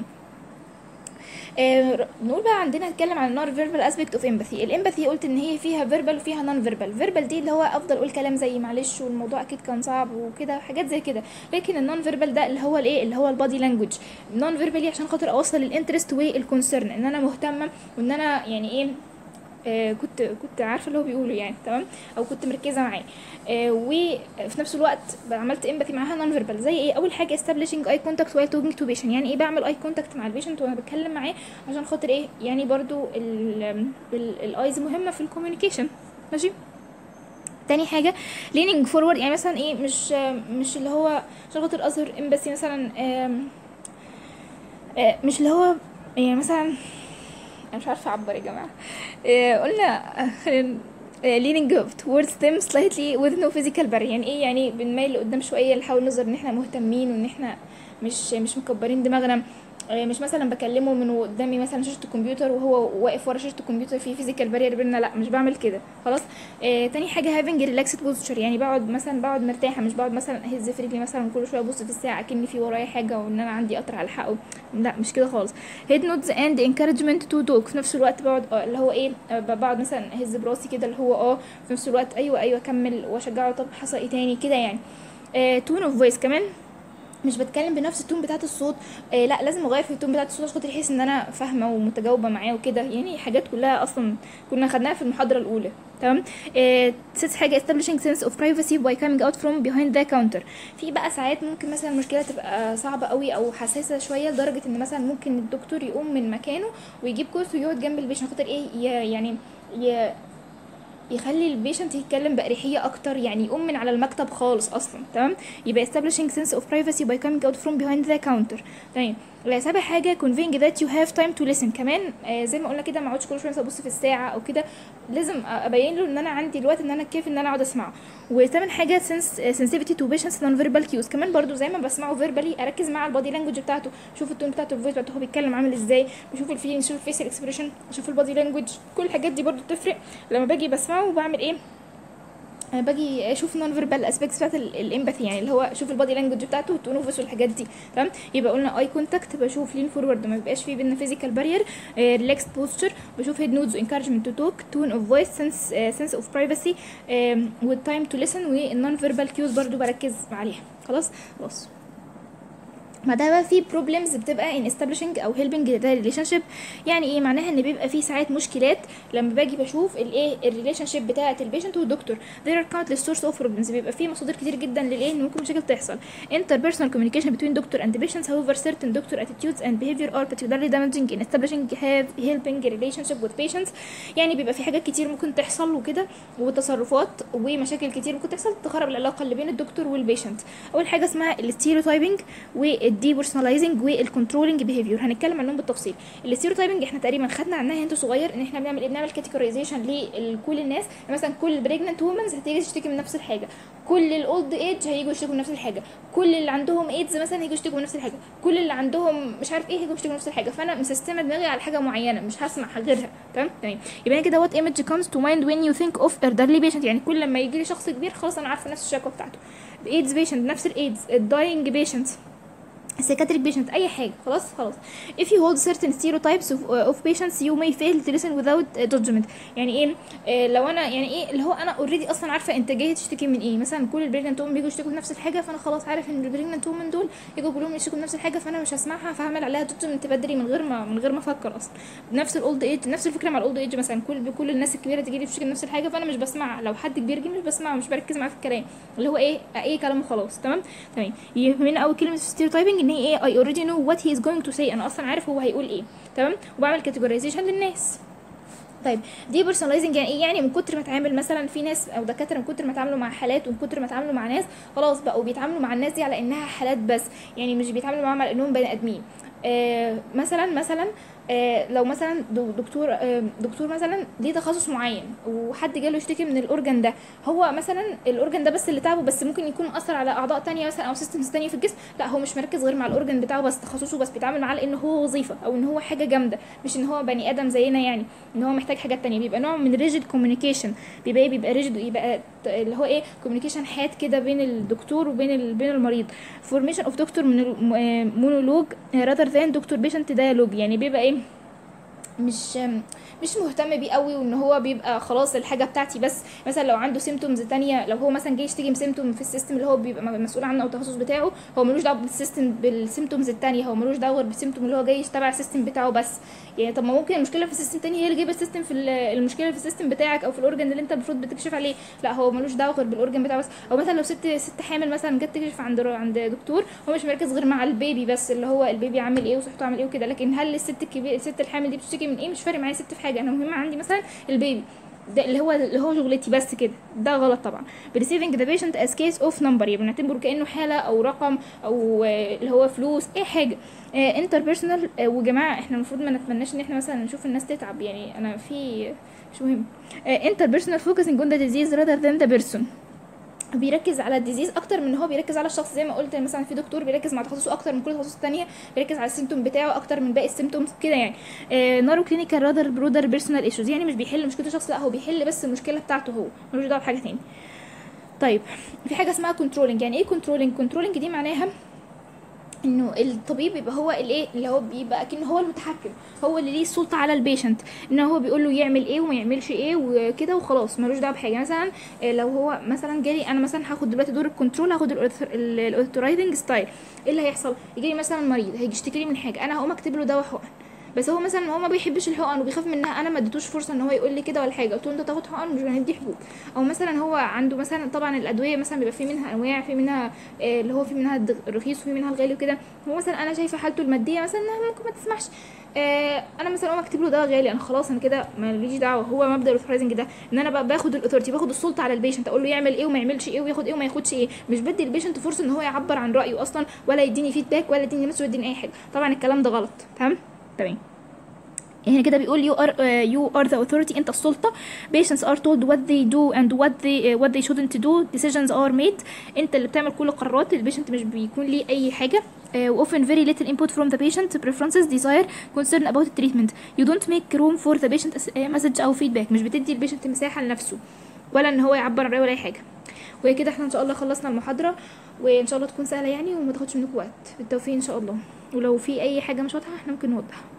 آه، نقول بقى عندنا نتكلم عن النون فيربال اسبيكت اوف امباثي الامباثي قلت ان هي فيها فيربال وفيها نون فيربال فيربال دي اللي هو افضل اقول كلام زي معلش والموضوع اكيد كان صعب وكده حاجات زي كده لكن النون فيربال ده اللي هو الايه اللي هو البادي لانجوج النون فيربالي عشان خاطر اوصل الانترست والكونسيرن ان انا مهتمه وان انا يعني ايه آه كنت كنت عارفه اللي هو بيقوله يعني تمام او كنت مركزه معاه آه وفي نفس الوقت عملت امباثي معاها نون فيربال زي ايه اول حاجه establishing eye contact while talking to patient يعني ايه بعمل اي كونتاكت مع البيشنت وانا بتكلم معاه عشان خاطر ايه يعني برضو الايز مهمه في الكوميونيكيشن ماشي تاني حاجه leaning forward يعني مثلا ايه مش مش اللي هو عشان خاطر اظهر امباثي مثلا آم، آه، مش اللي هو يعني مثلا انا مش عارفه اعبر يا جماعه آه، قلنا آه، خلينا آه، leaning towards them slightly with no physical barrier يعني ايه يعني بنميل لقدام شويه نحاول نظهر ان احنا مهتمين وان احنا مش مش مكبرين دماغنا آه، مش مثلا بكلمه من قدامي مثلا شاشه الكمبيوتر وهو واقف ورا شاشه الكمبيوتر في فيزيكال بارير بينا لا مش بعمل كده خلاص آه تاني حاجه هافنج ريلاكسد بوستشر يعني بقعد مثلا بقعد مرتاحه مش بقعد مثلا اهز في رجلي مثلا كل شويه ابص في الساعه اكني في ورايا حاجه وان انا عندي قطر على حقه لا مش كده خالص هيد نوتس اند انكارجمنت تو توك في نفس الوقت بقعد آه اللي هو ايه آه بقعد مثلا اهز براسي كده اللي هو اه في نفس الوقت ايوه ايوه كمل واشجعه طب حصل ايه تاني كده يعني تون اوف فويس كمان مش بتكلم بنفس التون بتاعت الصوت آه لا لازم اغير في التون بتاعت الصوت عشان خاطر يحس ان انا فاهمه ومتجاوبه معاه وكده يعني حاجات كلها اصلا كنا خدناها في المحاضره الاولى تمام آه سادس حاجه establishing sense of privacy by coming out from behind the counter في بقى ساعات ممكن مثلا المشكله تبقى صعبه قوي او حساسه شويه لدرجه ان مثلا ممكن الدكتور يقوم من مكانه ويجيب كرسي ويقعد جنب البيشنت خاطر ايه ي- يعني ي- يخلي البيشنت يتكلم بأريحية أكتر يعني يقوم من على المكتب خالص أصلا تمام يبقى establishing sense of privacy by coming out from behind the counter تمام لا سابع حاجة conveying that you have time to listen كمان آه زي ما قلنا كده ما اقعدش كل شوية مثلا ابص في الساعة أو كده لازم أبين له إن أنا عندي الوقت إن أنا كيف إن أنا أقعد أسمعه وتامن حاجة sense آه، sensitivity to patients non verbal cues كمان برضو زي ما بسمعه verbally أركز مع البادي لانجوج بتاعته شوف التون بتاعته الفويس بتاعته هو بيتكلم عامل ازاي بشوف الفيلينج شوف الفيسيال اكسبريشن شوف البادي لانجوج كل الحاجات دي برضو بتفرق لما باجي بسمعه وبعمل ايه انا باجي اشوف نون فيربال اسبيكتس بتاعت الامباثي يعني اللي هو اشوف البادي لانجوج بتاعته والتون اوف فويس والحاجات دي تمام يبقى قلنا اي كونتاكت بشوف لين فورورد ما بيبقاش فيه بينا فيزيكال بارير ريلاكس بوستشر بشوف هيد نودز وانكارجمنت تو توك تون اوف فويس سنس سنس اوف برايفسي والتايم تو ليسن والنون فيربال كيوز برضو بركز عليها خلاص خلاص بعدها بقى في بروبلمز بتبقى ان establishing او helping the relationship يعني ايه معناها ان بيبقى في ساعات مشكلات لما باجي بشوف الايه الريليشن شيب بتاعه البيشنت والدكتور there are countless source of problems بيبقى في مصادر كتير جدا للايه ان ممكن مشاكل تحصل interpersonal communication between doctor and patients however certain doctor attitudes and behavior are particularly damaging in establishing have helping relationship with patients يعني بيبقى في حاجات كتير ممكن تحصل وكده وتصرفات ومشاكل كتير ممكن تحصل تخرب العلاقه اللي بين الدكتور والبيشنت اول حاجه اسمها الستيريوتايبنج والديبرسوناليزنج والكنترولنج بيهيفير هنتكلم عنهم بالتفصيل الستيريوتايبنج احنا تقريبا خدنا عنها انت صغير ان احنا بنعمل ايه بنعمل كاتيجورايزيشن لكل الناس يعني مثلا كل البريجننت وومنز هتيجي تشتكي من نفس الحاجه كل الاولد ايج هيجوا يشتكوا من نفس الحاجه كل اللي عندهم ايدز مثلا هيجوا يشتكوا من نفس الحاجه كل اللي عندهم مش عارف ايه هيجوا يشتكوا من نفس الحاجه فانا مسستمه دماغي على حاجه معينه مش هسمع غيرها تمام تمام يبقى كده وات ايمج كومز تو مايند وين يو ثينك اوف elderly بيشنت يعني كل لما يجي لي شخص كبير خلاص انا عارفه نفس الشكوى بتاعته الايدز بيشنت نفس الايدز الداينج بيشنت psychiatric patient اي حاجه خلاص خلاص if you hold certain stereotypes of, uh, of patients you may fail to listen without uh, judgment يعني ايه آه لو انا يعني ايه اللي هو انا اوريدي اصلا عارفه انت جاي تشتكي من ايه مثلا كل البريجننت وومن بيجوا يشتكوا من نفس الحاجه فانا خلاص عارف ان البريجننت وومن دول يجوا كلهم يشتكوا من نفس الحاجه فانا مش هسمعها فهعمل عليها جادجمنت بدري من غير ما من غير ما افكر اصلا نفس الاولد ايج نفس الفكره مع الاولد ايج مثلا كل كل الناس الكبيره تيجي لي تشتكي من نفس الحاجه فانا مش بسمع لو حد كبير جه مش بسمع مش بركز معاه في الكلام اللي هو ايه اي كلام وخلاص تمام تمام يهمنا قوي كلمه ستيريوتايبنج ان هي ايه اي اوريدي know what he is going to say انا اصلا عارف هو هيقول ايه تمام وبعمل categorization للناس طيب دي بيرسوناليزنج يعني ايه يعني من كتر ما اتعامل مثلا في ناس او دكاتره من كتر ما اتعاملوا مع حالات ومن كتر ما اتعاملوا مع ناس خلاص بقوا بيتعاملوا مع الناس دي على انها حالات بس يعني مش بيتعاملوا معاهم على انهم بني ادمين آه مثلا مثلا آه لو مثلا دو- دكتور آه دكتور مثلا ليه تخصص معين وحد جاله يشتكي من الاورجن ده هو مثلا الاورجن ده بس اللي تعبه بس ممكن يكون اثر على اعضاء تانية مثلا او سيستمز تانية في الجسم لا هو مش مركز غير مع الاورجن بتاعه بس تخصصه بس بيتعامل معاه لان هو وظيفه او ان هو حاجه جامده مش ان هو بني ادم زينا يعني ان هو محتاج حاجات تانية بيبقى نوع من ريجيد كوميونيكيشن بيبقى ايه بيبقى ريجيد يبقى ت- اللي هو ايه كوميونيكيشن حاد كده بين الدكتور وبين ال... بين المريض فورميشن اوف دكتور مونولوج rather than دكتور بيشنت dialogue يعني بيبقى ايه مش مش مهتم بيه قوي وان هو بيبقى خلاص الحاجه بتاعتي بس مثلا لو عنده سيمتومز تانية لو هو مثلا جاي يشتكي من سيمتوم في السيستم اللي هو بيبقى مسؤول عنه او التخصص بتاعه هو ملوش دعوه بالسيستم بالسيمتومز التانية هو ملوش دعوه بالسيمتوم اللي هو جاي تبع السيستم بتاعه بس يعني طب ما ممكن المشكله في السيستم تاني هي اللي جايبه السيستم في ال- المشكله في السيستم بتاعك او في الاورجن اللي انت المفروض بتكشف عليه لا هو ملوش دعوه غير بالاورجن بتاعه بس او مثلا لو ست ست حامل مثلا جت تكشف عند عند دكتور هو مش مركز غير مع البيبي بس اللي هو البيبي عامل ايه وصحته عامل ايه وكده لكن هل الست الكبير الست الحامل دي بتشتكي من ايه مش فارق معايا ست في حاجه انا مهم عندي مثلا البيبي ده اللي هو اللي هو شغلتي بس كده ده غلط طبعا بريسيفنج ذا بيشنت از كيس اوف نمبر يبقى بنعتبره كانه حاله او رقم او آه، اللي هو فلوس اي حاجه انتر بيرسونال وجماعه احنا المفروض ما نتمناش ان احنا مثلا نشوف الناس تتعب يعني انا في مش مهم انتر بيرسونال فوكسنج اون ذا ديزيز rather than the person بيركز على الديزيز اكتر من ان هو بيركز على الشخص زي ما قلت مثلا في دكتور بيركز مع تخصصه اكتر من كل تخصص تانية بيركز على السيمتوم بتاعه اكتر من باقي السيمتومز كده يعني نارو كلينيكال رادر برودر بيرسونال ايشوز يعني مش بيحل مشكله الشخص لا هو بيحل بس المشكله بتاعته هو ملوش دعوه بحاجه تاني طيب في حاجه اسمها كنترولنج يعني ايه كنترولنج كنترولنج دي معناها انه الطبيب يبقى هو الايه اللي هو بيبقى اكنه هو المتحكم هو اللي ليه السلطه على البيشنت ان هو بيقول له يعمل ايه وما يعملش ايه وكده وخلاص ملوش دعوه بحاجه مثلا آه، لو هو مثلا جالي انا مثلا هاخد دلوقتي دور الكنترول هاخد الاوثرايزنج ستايل ايه اللي هيحصل يجي لي مثلا مريض هيجي يشتكي لي من حاجه انا هقوم اكتب له دواء حقن بس هو مثلا هو ما بيحبش الحقن وبيخاف منها انا ما اديتوش فرصه ان هو يقول لي كده ولا حاجه قلت له انت تاخد حقن مش هندي حبوب او مثلا هو عنده مثلا طبعا الادويه مثلا بيبقى في منها انواع في منها آه، اللي هو في منها الد- الرخيص وفي منها الغالي وكده هو مثلا انا شايفه حالته الماديه مثلا انها ممكن ما تسمحش آه، انا مثلا اقوم اكتب له دواء غالي انا خلاص انا كده ماليش دعوه هو مبدا الاوثرايزنج ده ان انا بقى باخد الاثورتي باخد السلطه على البيشنت اقول له يعمل ايه وما يعملش ايه وياخد ايه وما ياخدش ايه مش بدي البيشنت فرصه ان هو يعبر عن رايه اصلا ولا يديني فيدباك ولا يديني مسج ولا يديني اي حاجه طبعا الكلام ده غلط تمام تمام هنا كده بيقول you are uh, you are the authority انت السلطة patients are told what they do and what they uh, what they shouldn't do decisions are made انت اللي بتعمل كل القرارات البيشنت مش بيكون ليه اي حاجة uh, often very little input from the patient preferences desire concern about the treatment you don't make room for the patient as- uh, message او feedback مش بتدي البيشنت مساحة لنفسه ولا ان هو يعبر عن رأيه ولا اي حاجة وكده احنا ان شاء الله خلصنا المحاضرة وان شاء الله تكون سهلة يعني وما تاخدش منكم وقت بالتوفيق ان شاء الله ولو في اي حاجة مش واضحة احنا ممكن نوضح